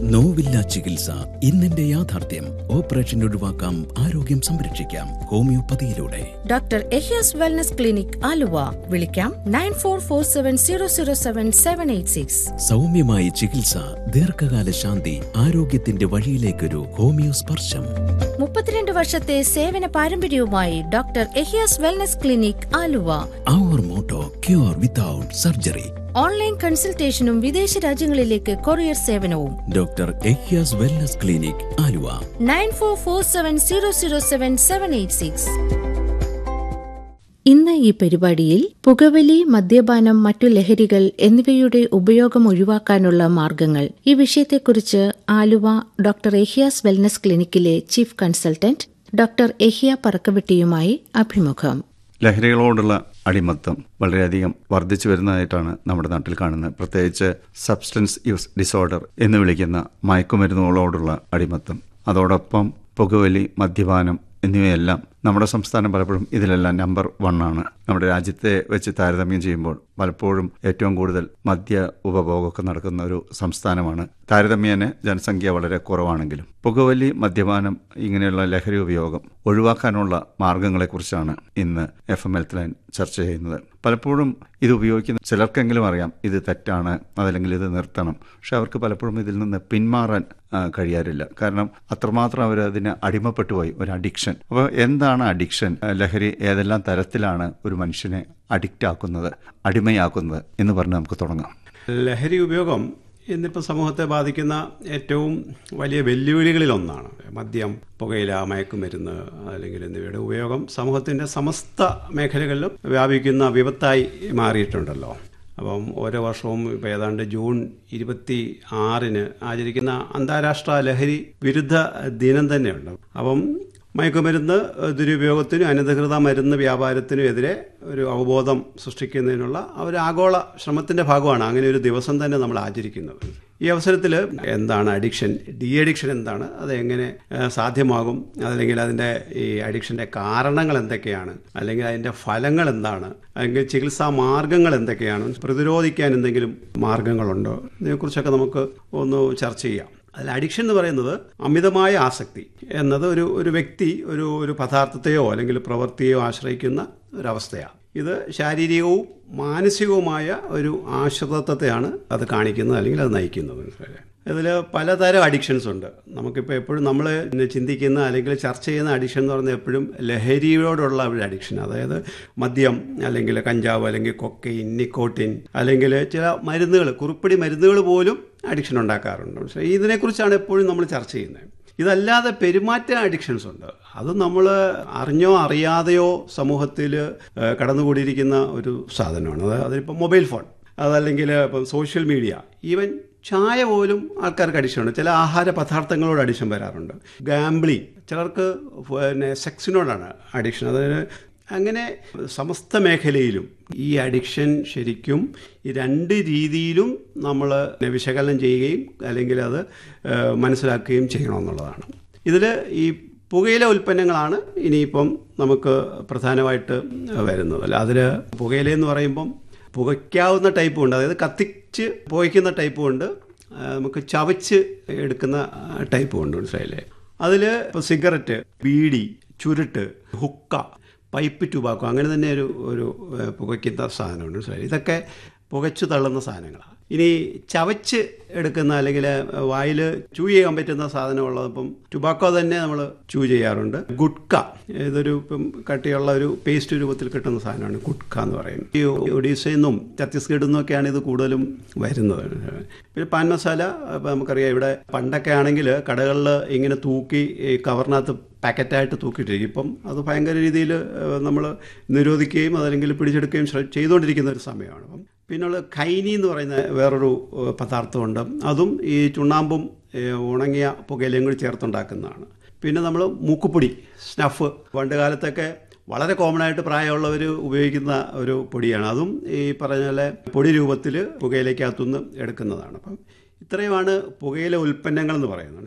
നോവില്ല ചികിത്സ ഇന്നെന്റെ യാഥാർത്ഥ്യം ഓപ്പറേഷൻ ഒഴിവാക്കാം ആരോഗ്യം സംരക്ഷിക്കാം ഹോമിയോപ്പതിയിലൂടെ doctor Ehiyas wellness clinic Aluva വിളിക്കാം nine four four seven zero zero seven seven eight six സൗമ്യമായ ചികിത്സ ദീർഘകാല ശാന്തി ആരോഗ്യത്തിന്റെ വഴിയിലേക്കൊരു ഹോമിയോ സ്പർശം മുപ്പത്തിരണ്ട് വർഷത്തെ സേവന പാരമ്പര്യവുമായി doctor Ehiyas wellness clinic Aluva our motto cure without surgery online കൺസൾട്ടേഷനും വിദേശ രാജ്യങ്ങളിലേക്ക് കൊറിയർ സേവനവും doctor Ehiyas wellness clinic Aluva nine four four seven zero zero seven seven eight six ഇന്ന് ഈ പരിപാടിയിൽ പുകവലി മദ്യപാനം മറ്റു ലഹരികൾ എന്നിവയുടെ ഉപയോഗം ഒഴിവാക്കാനുള്ള മാർഗങ്ങൾ ഈ വിഷയത്തെക്കുറിച്ച് ആലുവ ഡോക്ടർ എഹിയാസ് വെൽനസ് ക്ലിനിക്കിലെ ചീഫ് കൺസൾട്ടന്റ് ഡോക്ടർ എഹിയ പറക്കവെട്ടിയുമായി അഭിമുഖം ലഹരികളോടുള്ള അടിമത്തം വളരെയധികം വർദ്ധിച്ചു വരുന്നതായിട്ടാണ് നമ്മുടെ നാട്ടിൽ കാണുന്നത് പ്രത്യേകിച്ച് സബ്സ്റ്റൻസ് യൂസ് ഡിസോർഡർ എന്ന് വിളിക്കുന്ന മയക്കുമരുന്നുകളോടുള്ള അടിമത്തം അതോടൊപ്പം പുകവലി മദ്യപാനം എന്നിവയെല്ലാം നമ്മുടെ സംസ്ഥാനം പലപ്പോഴും ഇതിലെല്ലാം നമ്പർ വൺ ആണ് നമ്മുടെ രാജ്യത്തെ വെച്ച് താരതമ്യം ചെയ്യുമ്പോൾ പലപ്പോഴും ഏറ്റവും കൂടുതൽ മദ്യ ഉപഭോഗമൊക്കെ നടക്കുന്ന ഒരു സംസ്ഥാനമാണ് താരതമ്യേന ജനസംഖ്യ വളരെ കുറവാണെങ്കിലും പുകവലി മദ്യപാനം ഇങ്ങനെയുള്ള ലഹരി ഉപയോഗം ഒഴിവാക്കാനുള്ള മാർഗങ്ങളെക്കുറിച്ചാണ് ഇന്ന് എഫ് എം ഹെൽത്ത് ലൈൻ ചർച്ച ചെയ്യുന്നത് പലപ്പോഴും ഇത് ഉപയോഗിക്കുന്ന ചിലർക്കെങ്കിലും അറിയാം ഇത് തെറ്റാണ് അതല്ലെങ്കിൽ ഇത് നിർത്തണം പക്ഷെ അവർക്ക് പലപ്പോഴും ഇതിൽ നിന്ന് പിന്മാറാൻ ആ, കഴിയാറില്ല കാരണം അത്രമാത്രം അവർ അതിന് അടിമപ്പെട്ടു പോയി ഒരു അഡിക്ഷൻ അപ്പോൾ എന്താണ് അഡിക്ഷൻ ആ, ലഹരി ഏതെല്ലാം തരത്തിലാണ് ഒരു മനുഷ്യനെ അഡിക്റ്റ് ആക്കുന്നത് അടിമയാക്കുന്നത് എന്ന് പറഞ്ഞ് നമുക്ക് തുടങ്ങാം ലഹരി ഉപയോഗം ഇന്നിപ്പോൾ സമൂഹത്തെ ബാധിക്കുന്ന ഏറ്റവും വലിയ വെല്ലുവിളികളിലൊന്നാണ് മദ്യം പുകയില മയക്കുമരുന്ന് അല്ലെങ്കിൽ എന്നിവയുടെ ഉപയോഗം സമൂഹത്തിൻ്റെ സമസ്ത മേഖലകളിലും വ്യാപിക്കുന്ന വിപത്തായി മാറിയിട്ടുണ്ടല്ലോ അപ്പം ഓരോ വർഷവും ഇപ്പോൾ ഏതാണ്ട് ജൂൺ ഇരുപത്തി ആറിന് ആചരിക്കുന്ന അന്താരാഷ്ട്ര ലഹരി വിരുദ്ധ ദിനം തന്നെയുണ്ട് അപ്പം മയക്കുമരുന്ന് ദുരുപയോഗത്തിനും അനധികൃത മരുന്ന് വ്യാപാരത്തിനും എതിരെ ഒരു അവബോധം സൃഷ്ടിക്കുന്നതിനുള്ള ഒരു ആഗോള ശ്രമത്തിന്റെ ഭാഗമാണ് അങ്ങനെ ഒരു ദിവസം തന്നെ നമ്മൾ ആചരിക്കുന്നത് ഈ അവസരത്തിൽ എന്താണ് അഡിക്ഷൻ ഡി അഡിക്ഷൻ എന്താണ് അത് എങ്ങനെ ഏഹ്, സാധ്യമാകും അതല്ലെങ്കിൽ അതിൻ്റെ ഈ അഡിക്ഷൻ്റെ കാരണങ്ങൾ എന്തൊക്കെയാണ് അല്ലെങ്കിൽ അതിൻ്റെ ഫലങ്ങൾ എന്താണ് അല്ലെങ്കിൽ ചികിത്സാ മാർഗങ്ങൾ എന്തൊക്കെയാണ് പ്രതിരോധിക്കാൻ എന്തെങ്കിലും മാർഗങ്ങളുണ്ടോ ഇതിനെക്കുറിച്ചൊക്കെ നമുക്ക് ഒന്ന് ചർച്ച ചെയ്യാം അതിൽ അഡിക്ഷൻ എന്ന് പറയുന്നത് അമിതമായ ആസക്തി എന്നത് ഒരു ഒരു വ്യക്തി ഒരു ഒരു പദാർത്ഥത്തെയോ അല്ലെങ്കിൽ പ്രവൃത്തിയെയോ ആശ്രയിക്കുന്ന ഒരവസ്ഥയാണ് ഇത് ശാരീരികവും മാനസികവുമായ ഒരു ആശ്രിതത്വത്തെയാണ് അത് കാണിക്കുന്നത് അല്ലെങ്കിൽ അത് നയിക്കുന്നത് മനസ്സിലായില്ലേ ഇതിൽ പലതരം അഡിക്ഷൻസ് ഉണ്ട് നമുക്കിപ്പോൾ എപ്പോഴും നമ്മൾ ചിന്തിക്കുന്ന അല്ലെങ്കിൽ ചർച്ച ചെയ്യുന്ന അഡിക്ഷൻ എന്ന് പറയുന്നത് എപ്പോഴും ലഹരിയോടുള്ള ഒരു അഡിക്ഷൻ അതായത് മദ്യം അല്ലെങ്കിൽ കഞ്ചാവ് അല്ലെങ്കിൽ കൊക്കൈൻ നിക്കോട്ടിൻ അല്ലെങ്കിൽ ചില മരുന്നുകൾ കുറിപ്പടി മരുന്നുകൾ പോലും അഡിക്ഷൻ ഉണ്ടാക്കാറുണ്ട് പക്ഷേ ഇതിനെക്കുറിച്ചാണ് എപ്പോഴും നമ്മൾ ചർച്ച ചെയ്യുന്നത് ഇതല്ലാതെ പെരുമാറ്റ അഡിക്ഷൻസ് ഉണ്ട് അത് നമ്മൾ അറിഞ്ഞോ അറിയാതെയോ സമൂഹത്തിൽ ഏഹ്, കടന്നുകൂടിയിരിക്കുന്ന ഒരു സാധനമാണ് അത് അതിപ്പോൾ മൊബൈൽ ഫോൺ അതല്ലെങ്കിൽ ഇപ്പം സോഷ്യൽ മീഡിയ ഈവൻ ചായ പോലും ആൾക്കാർക്ക് അഡിക്ഷൻ ഉണ്ട് ചില ആഹാര പദാർത്ഥങ്ങളോട് അഡിക്ഷൻ വരാറുണ്ട് ഗാംബ്ലിങ് ചിലർക്ക് പിന്നെ സെക്സിനോടാണ് അഡിക്ഷൻ അതായത് അങ്ങനെ സമസ്ത മേഖലയിലും ഈ അഡിക്ഷൻ ശരിക്കും ഈ രണ്ട് രീതിയിലും നമ്മൾ വിശകലനം ചെയ്യുകയും അല്ലെങ്കിൽ അത് ഏഹ്, മനസ്സിലാക്കുകയും ചെയ്യണമെന്നുള്ളതാണ് ഇതിൽ ഈ പുകയില ഉൽപ്പന്നങ്ങളാണ് ഇനിയിപ്പം നമുക്ക് പ്രധാനമായിട്ട് വരുന്നത് അല്ല അതിൽ പുകയില എന്ന് പറയുമ്പം പുകയ്ക്കാവുന്ന ടൈപ്പും ഉണ്ട് അതായത് കത്തിച്ച് പുകയ്ക്കുന്ന ടൈപ്പും ഉണ്ട് ആ, നമുക്ക് ചവച്ച് എടുക്കുന്ന ടൈപ്പും ഉണ്ട് മനസ്സിലായില്ലേ അതിൽ ഇപ്പോൾ സിഗരറ്റ് ബീഡി ചുരുട്ട് ഹുക്ക പൈപ്പ് ടുബാക്കോ അങ്ങനെ തന്നെ ഒരു ഒരു ഏഹ്, പുകയ്ക്കുന്ന സാധനമുണ്ട് മനസ്സിലായി ഇതൊക്കെ പുകച്ചു തള്ളുന്ന സാധനങ്ങളാണ് ഇനി ചവച്ച് എടുക്കുന്ന അല്ലെങ്കിൽ വായിൽ ചൂ ചെയ്യാൻ പറ്റുന്ന സാധനമുള്ളത് ഇപ്പം ടുബാക്കോ തന്നെ നമ്മൾ ചൂ ചെയ്യാറുണ്ട് ഗുഡ്ക ഇതൊരു ഇപ്പം കട്ടിയുള്ള ഒരു പേസ്റ്റ് രൂപത്തിൽ കിട്ടുന്ന സാധനമാണ് ഗുഡ്ക എന്ന് പറയും ഈ ഒഡീസയിൽ നിന്നും ഛത്തീസ്ഗഡിൽ നിന്നൊക്കെയാണ് ഇത് കൂടുതലും വരുന്നത് പിന്നെ പാൻ മസാല ഇപ്പം നമുക്കറിയാം ഇവിടെ പണ്ടൊക്കെ ആണെങ്കിൽ കടകളിൽ ഇങ്ങനെ തൂക്കി ഈ കവറിനകത്ത് പാക്കറ്റായിട്ട് തൂക്കിയിട്ടിരിക്കും ഇപ്പം അത് ഭയങ്കര രീതിയിൽ നമ്മൾ നിരോധിക്കുകയും അതല്ലെങ്കിൽ പിടിച്ചെടുക്കുകയും ശ്ര- ചെയ്തുകൊണ്ടിരിക്കുന്ന ഒരു സമയമാണ് അപ്പം പിന്നുള്ള ഖൈനി എന്ന് പറയുന്ന വേറൊരു ഏഹ്, പദാർത്ഥമുണ്ട് അതും ഈ ചുണ്ണാമ്പും ഏഹ്, ഉണങ്ങിയ പുകയിലയും കൂടി ചേർത്തുണ്ടാക്കുന്നതാണ് പിന്നെ നമ്മൾ മൂക്കുപ്പൊടി സ്നഫ് പണ്ട് കാലത്തൊക്കെ വളരെ കോമൺ ആയിട്ട് പ്രായമുള്ളവർ ഉപയോഗിക്കുന്ന ഒരു പൊടിയാണ് അതും ഈ പറഞ്ഞ പോലെ പൊടി രൂപത്തിൽ പുകയിലേക്കകത്തുനിന്ന് എടുക്കുന്നതാണ് അപ്പം ഇത്രയുമാണ് പുകയില ഉൽപ്പന്നങ്ങൾ എന്ന് പറയുന്നത്